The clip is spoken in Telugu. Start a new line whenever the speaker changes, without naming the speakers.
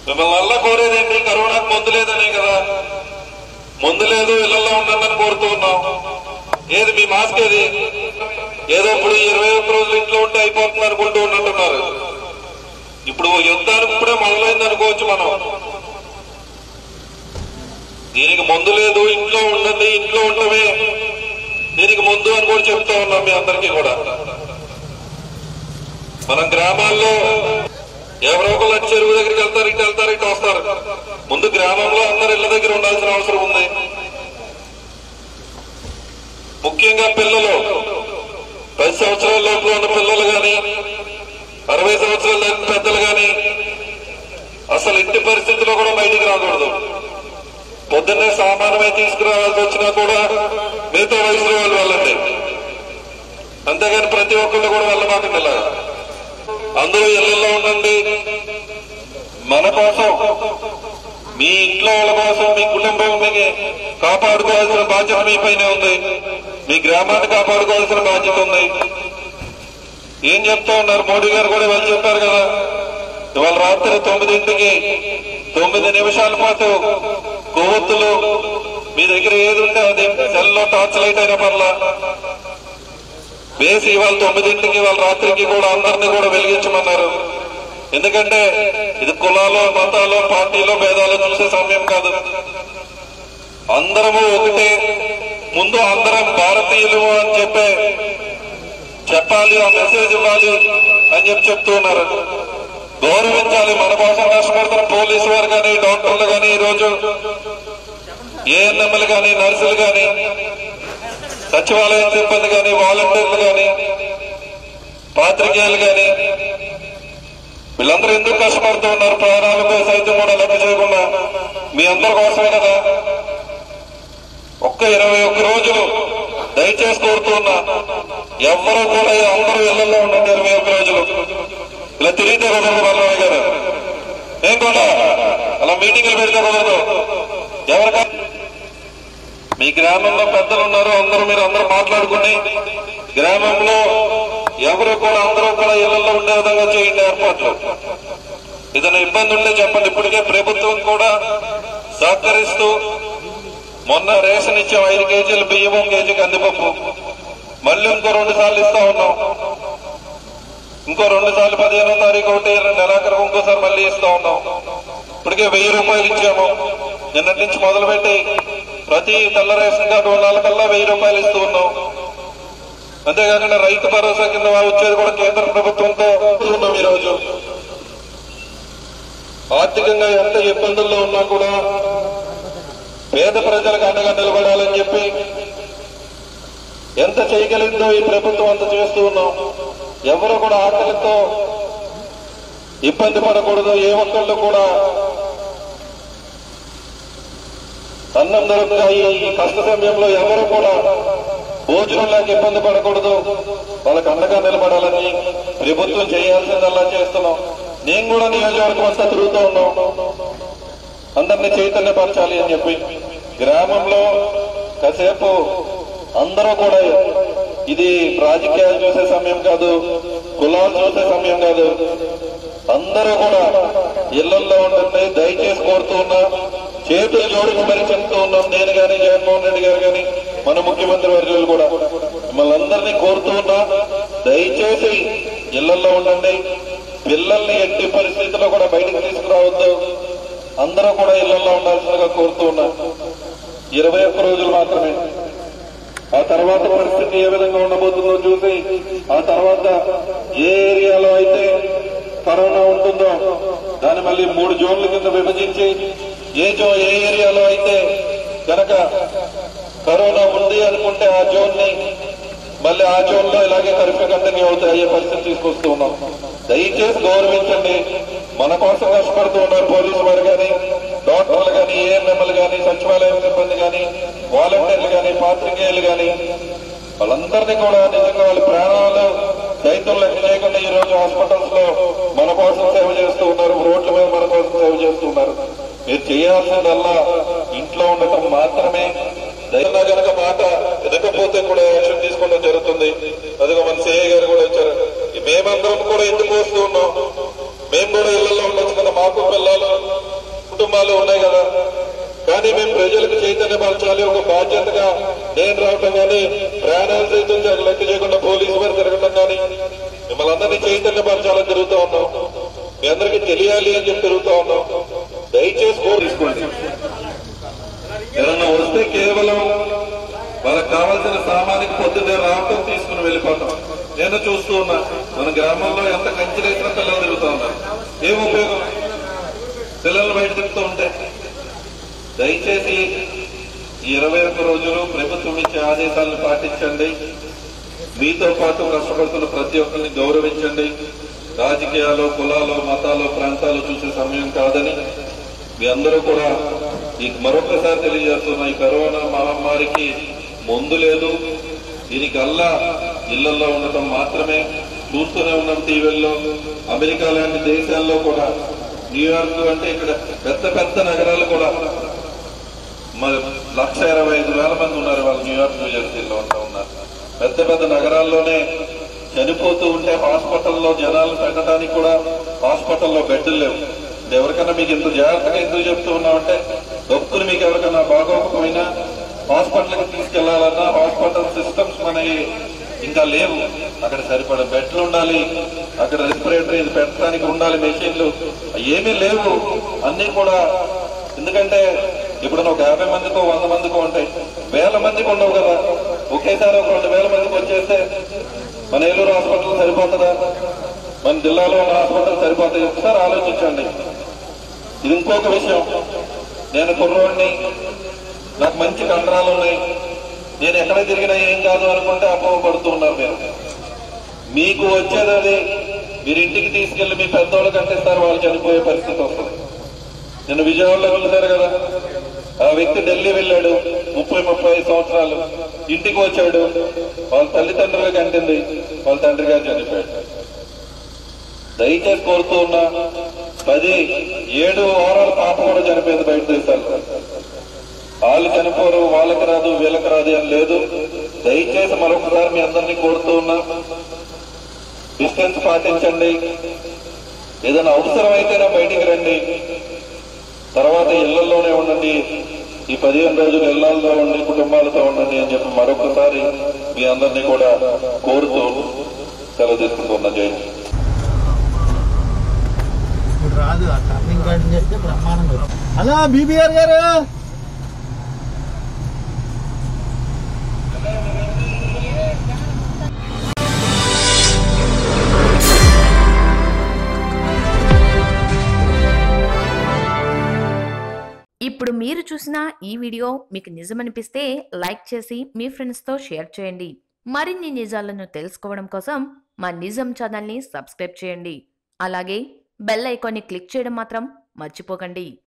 మిమ్మల్ని అల్లా కోరేదేంటి కరోనాకు మందు లేదనే కదా మందు లేదు ఇళ్లలో ఉండండి కోరుతూ ఉన్నాం ఏది మీ మాస్క్ ఏది ఏదో ఇప్పుడు ఇరవై ఒక్క రోజులు ఇంట్లో ఉంటే అయిపోతుంది అనుకుంటూ ఉన్నట్టున్నారు ఇప్పుడు యుద్ధానికి ఇప్పుడే మొదలైంది అనుకోవచ్చు మనం దీనికి మందు లేదు ఇంట్లో ఉండండి ఇంట్లో ఉండమే దీనికి ముందు అని కూడా చెప్తా ఉన్నాం మీ అందరికీ కూడా మనం గ్రామాల్లో ఎవరో ఒకళ్ళు అటు చెరువు దగ్గరికి వెళ్తారు ఇటు వెళ్తారు ఇటు వస్తారు ముందు గ్రామంలో అందరు ఇళ్ల దగ్గర ఉండాల్సిన అవసరం ఉంది ముఖ్యంగా పిల్లలు పది సంవత్సరాల లోపల ఉన్న పిల్లలు గాని అరవై సంవత్సరాల దాటిన పెద్దలు గాని అసలు ఇంటి పరిస్థితిలో కూడా బయటికి రాకూడదు పొద్దున్నే సామానమై తీసుకురావాల్సి వచ్చినా కూడా మిగతా వయసులో వాళ్ళు వెళ్ళండి అంతేగాని ప్రతి ఒక్కళ్ళు కూడా వెళ్ళమాకండి ఇలా అందరూ ఇళ్లలో ఉండండి మన కోసం మీ ఇంట్లో వాళ్ళ కోసం మీ కుటుంబం కాపాడుకోవాల్సిన బాధ్యత మీ పైన ఉంది మీ గ్రామాన్ని కాపాడుకోవాల్సిన బాధ్యత ఉంది ఏం చెప్తా ఉన్నారు మోడీ గారు కూడా వాళ్ళు చెప్పారు కదా ఇవాళ రాత్రి తొమ్మిదింటికి తొమ్మిది నిమిషాల పాటు కొవ్వొత్తులు మీ దగ్గర ఏది ఉంటే అది సెల్లో టార్చ్ లైట్ అయిన పర్లా వేసి ఇవాళ తొమ్మిదింటికి వాళ్ళ రాత్రికి కూడా అందరినీ కూడా వెలిగించమన్నారు ఎందుకంటే ఇది కులాలో మతాలో పార్టీలో భేదాలు చూసే సమయం కాదు అందరము ఒకటే ముందు అందరం భారతీయులు అని చెప్పే చెప్పాలి ఆ మెసేజ్ ఇవ్వాలి అని చెప్పి చెప్తూ ఉన్నారు గౌరవించాలి మన కోసం కష్టపడుతున్న పోలీసు వారు కానీ డాక్టర్లు కానీ ఈ రోజు ఏఎన్ఎంలు కానీ నర్సులు కానీ సచివాలయం సిబ్బంది కానీ వాలంటీర్లు కానీ పాత్రికేయులు కానీ వీళ్ళందరూ ఎందుకు కష్టపడుతూ ఉన్నారు ప్రాణాలకు సైతం కూడా లెక్క చేయకుండా మీ అందరి కోసమే కదా ఒక్క ఇరవై ఒక్క రోజులు దయచేసి కోరుతున్నా ఎవ్వరూ కూడా అందరూ ఇళ్లలో ఉండండి ఇరవై ఒక్క రోజులు ఇలా తిరిగితే కుదరదు బలరావు గారు ఏం కూడా అలా మీటింగ్లు పెడితే కుదరదు ఎవరికా మీ గ్రామంలో పెద్దలు ఉన్నారు అందరూ మీరు అందరూ మాట్లాడుకుని గ్రామంలో ఎవరు కూడా అందరూ కూడా ఇళ్లలో ఉండే విధంగా చేయండి ఏర్పాట్లు ఏదైనా ఇబ్బంది ఉంటే చెప్పండి ఇప్పటికే ప్రభుత్వం కూడా సహకరిస్తూ మొన్న రేషన్ ఇచ్చాం ఐదు కేజీలు బియ్యము కేజీ కందిపప్పు మళ్ళీ ఇంకో రెండు సార్లు ఇస్తా ఉన్నాం ఇంకో రెండు సార్లు పదిహేనో తారీఖు ఒకటి నెలాఖరు ఇంకోసారి మళ్ళీ ఇస్తా ఉన్నాం ఇప్పటికే వెయ్యి రూపాయలు ఇచ్చాము నిన్నటి నుంచి మొదలుపెట్టి ప్రతి తెల్ల రేషన్ కార్డు ఉన్న వాళ్ళకల్లా వెయ్యి రూపాయలు ఇస్తూ ఉన్నాం అంతేకాకుండా రైతు భరోసా కింద వచ్చేది కూడా కేంద్ర ప్రభుత్వంతో ఉన్నాం ఈ రోజు ఆర్థికంగా ఎంత ఇబ్బందుల్లో ఉన్నా కూడా పేద ప్రజలకు అండగా నిలబడాలని చెప్పి ఎంత చేయగలిగిందో ఈ ప్రభుత్వం అంత చేస్తూ ఉన్నాం ఎవరు కూడా ఆకలితో ఇబ్బంది పడకూడదు ఏ ఒక్కళ్ళు కూడా అన్నం దొరుకుతాయి ఈ కష్ట సమయంలో ఎవరు కూడా భోజనం లేక ఇబ్బంది పడకూడదు వాళ్ళకి అండగా నిలబడాలని ప్రభుత్వం చేయాల్సిందల్లా చేస్తున్నాం నేను కూడా నియోజకవర్గం అంతా తిరుగుతూ ఉన్నాం అందరినీ చైతన్యపరచాలి అని చెప్పి గ్రామంలో కాసేపు అందరూ కూడా ఇది రాజకీయాలు చూసే సమయం కాదు కులాలు చూసే సమయం కాదు అందరూ కూడా ఇళ్లలో ఉండండి దయచేసి కోరుతూ ఉన్నా చేతులు జోడించి మరి చెప్తూ ఉన్నాం నేను గాని జగన్మోహన్ రెడ్డి గారు గాని మన ముఖ్యమంత్రి వర్యులు కూడా మిమ్మల్ని అందరినీ కోరుతూ ఉన్నా దయచేసి ఇళ్లలో ఉండండి పిల్లల్ని ఎట్టి పరిస్థితుల్లో కూడా బయటకు తీసుకురావద్దు అందరూ కూడా ఇళ్లలో ఉండాల్సిందిగా కోరుతూ ఉన్నా ఇరవై ఒక్క రోజులు మాత్రమే ఆ తర్వాత పరిస్థితి ఏ విధంగా ఉండబోతుందో చూసి ఆ తర్వాత ఏ ఏరియాలో అయితే కరోనా ఉంటుందో దాన్ని మళ్ళీ మూడు జోన్ల కింద విభజించి ఏ జో ఏ ఏరియాలో అయితే కనుక కరోనా ఉంది అనుకుంటే ఆ జోన్ ని మళ్ళీ ఆ జోన్ లో ఇలాగే కర్ఫ్యూ కంటిన్యూ అవుతాయి అయ్యే పరిస్థితి తీసుకొస్తూ ఉన్నాం దయచేసి గౌరవించండి మన కోసం కష్టపడుతూ ఉన్నారు పోలీసు వారు కానీ డాక్టర్లు కానీ ఏఎన్ఎంలు కానీ సచివాలయం సిబ్బంది కానీ వాలంటీర్లు కానీ పాత్రికేయులు కానీ వాళ్ళందరినీ కూడా నిజంగా వాళ్ళ ప్రాణాలు సైతం లెక్క చేయకుండా ఈ రోజు హాస్పిటల్స్ లో మన కోసం సేవ చేస్తూ ఉన్నారు రోడ్ల మీద మన కోసం సేవ చేస్తూ ఉన్నారు మీరు చేయాల్సిందల్లా ఇంట్లో ఉండటం మాత్రమే దయనా గనక మాట వినకపోతే కూడా యాక్షన్ తీసుకోవడం జరుగుతుంది అదిగో మన సిఐ గారు కూడా వచ్చారు ఈ మేమందరం కూడా ఎందుకు వస్తూ ఉన్నాం మేము కూడా ఇళ్లలో ఉండొచ్చు కదా మాకు పిల్లలు కుటుంబాలు ఉన్నాయి కదా కానీ మేము ప్రజలకు చైతన్యపరచాలి ఒక బాధ్యతగా నేను రావటం కానీ ప్రాణాలు సైతం జగ- లెక్క చేయకుండా పోలీసు వారు తిరగటం కానీ మిమ్మల్ని అందరినీ చైతన్యపరచాలని తిరుగుతూ ఉన్నాం మీ అందరికీ తెలియాలి అని చెప్పి తిరుగుతూ ఉన్నాం దయచేసి కోరు తీసుకోండి ఏదన్నా వస్తే కేవలం వాళ్ళకి కావాల్సిన సామానికి పొద్దున్నే రావటం తీసుకుని వెళ్ళిపోతాం నేను చూస్తూ ఉన్నా మన గ్రామంలో ఎంత కంచి రైతుల పిల్లలు తిరుగుతూ ఉన్నారు ఏం ఉపయోగం పిల్లలు బయట తిరుగుతూ ఉంటే దయచేసి ఈ ఇరవై ఒక్క రోజులు ప్రభుత్వం ఇచ్చే ఆదేశాలను పాటించండి మీతో పాటు కష్టపడుతున్న ప్రతి ఒక్కరిని గౌరవించండి రాజకీయాలు కులాలు మతాలు ప్రాంతాలు చూసే సమయం కాదని మీ అందరూ కూడా ఈ మరొకసారి తెలియజేస్తున్న ఈ కరోనా మహమ్మారికి ముందు లేదు దీనికి అల్లా ఇళ్లలో ఉండటం మాత్రమే చూస్తూనే ఉన్నాం టీవీల్లో అమెరికా లాంటి దేశాల్లో కూడా న్యూయార్క్ అంటే ఇక్కడ పెద్ద పెద్ద నగరాలు కూడా మరి లక్ష ఇరవై ఐదు వేల మంది ఉన్నారు వాళ్ళు న్యూయార్క్ న్యూజెర్సీలో ఉంటూ ఉన్నారు పెద్ద పెద్ద నగరాల్లోనే చనిపోతూ ఉంటే హాస్పిటల్లో జనాలు పెట్టడానికి కూడా హాస్పిటల్లో బెడ్లు లేవు ఇది ఎవరికైనా మీకు ఇంత జాగ్రత్తగా ఎందుకు చెప్తూ ఉన్నామంటే డబ్బులు మీకు ఎవరికైనా బాగోకపోయినా హాస్పిటల్కి తీసుకెళ్లాలన్నా హాస్పిటల్ సిస్టమ్స్ మనకి ఇంకా లేవు అక్కడ సరిపడ బెడ్లు ఉండాలి అక్కడ రెస్పిరేటరీ పెట్టడానికి ఉండాలి మెషిన్లు ఏమీ లేవు అన్ని కూడా ఎందుకంటే ఇప్పుడు ఒక యాభై మందికో వంద మందికో ఉంటాయి వేల మందికి ఉండవు కదా ఒకేసారి ఒక రెండు వేల మందికి వచ్చేస్తే మన ఏలూరు హాస్పిటల్ సరిపోతుందా మన జిల్లాలో ఉన్న హాస్పిటల్ సరిపోతాయి ఒకసారి ఆలోచించండి ఇది ఇంకొక విషయం నేను కుర్రోడిని నాకు మంచి కండరాలు ఉన్నాయి నేను ఎక్కడ తిరిగినా ఏం కాదు అనుకుంటే అపోహ పడుతూ ఉన్నారు మీరు మీకు వచ్చేది అది మీరు ఇంటికి తీసుకెళ్లి మీ పెద్దోళ్ళకి అంటిస్తారు వాళ్ళు చనిపోయే పరిస్థితి వస్తుంది నేను విజయవాడలో వెళ్ళారు కదా ఆ వ్యక్తి ఢిల్లీ వెళ్ళాడు ముప్పై ముప్పై ఐదు సంవత్సరాలు ఇంటికి వచ్చాడు వాళ్ళ తల్లిదండ్రులకు అంటింది వాళ్ళ తండ్రి గారు చనిపోయాడు దయచేసి కోరుతూ ఉన్నా పది ఏడు వారాల పాప కూడా చనిపోయింది బయట దేశాల్లో వాళ్ళు చనిపోరు వాళ్ళకి రాదు వీళ్ళకి రాదు అని లేదు దయచేసి మరొకసారి మీ అందరినీ కోరుతూ ఉన్నా డిస్టెన్స్ పాటించండి ఏదైనా అవసరం అయితేనే బయటికి రండి తర్వాత ఇళ్లలోనే ఉండండి ఈ పదిహేను రోజులు ఇళ్లలో ఉండి కుటుంబాలతో ఉండండి అని చెప్పి మరొకసారి మీ అందరినీ కూడా కోరుతూ సెలవు తీసుకుంటున్నా జై హింద్.
ఇప్పుడు రాదు ఆ టర్నింగ్ గార్డెన్ చేస్తే బ్రహ్మాండంగా వస్తుంది. హలో బీబీఆర్ గారు
ఇప్పుడు మీరు చూసిన ఈ వీడియో మీకు నిజమనిపిస్తే లైక్ చేసి మీ ఫ్రెండ్స్తో షేర్ చేయండి మరిన్ని నిజాలను తెలుసుకోవడం కోసం మా నిజం ఛానల్ని సబ్స్క్రైబ్ చేయండి అలాగే బెల్ ఐకాన్ని క్లిక్ చేయడం మాత్రం మర్చిపోకండి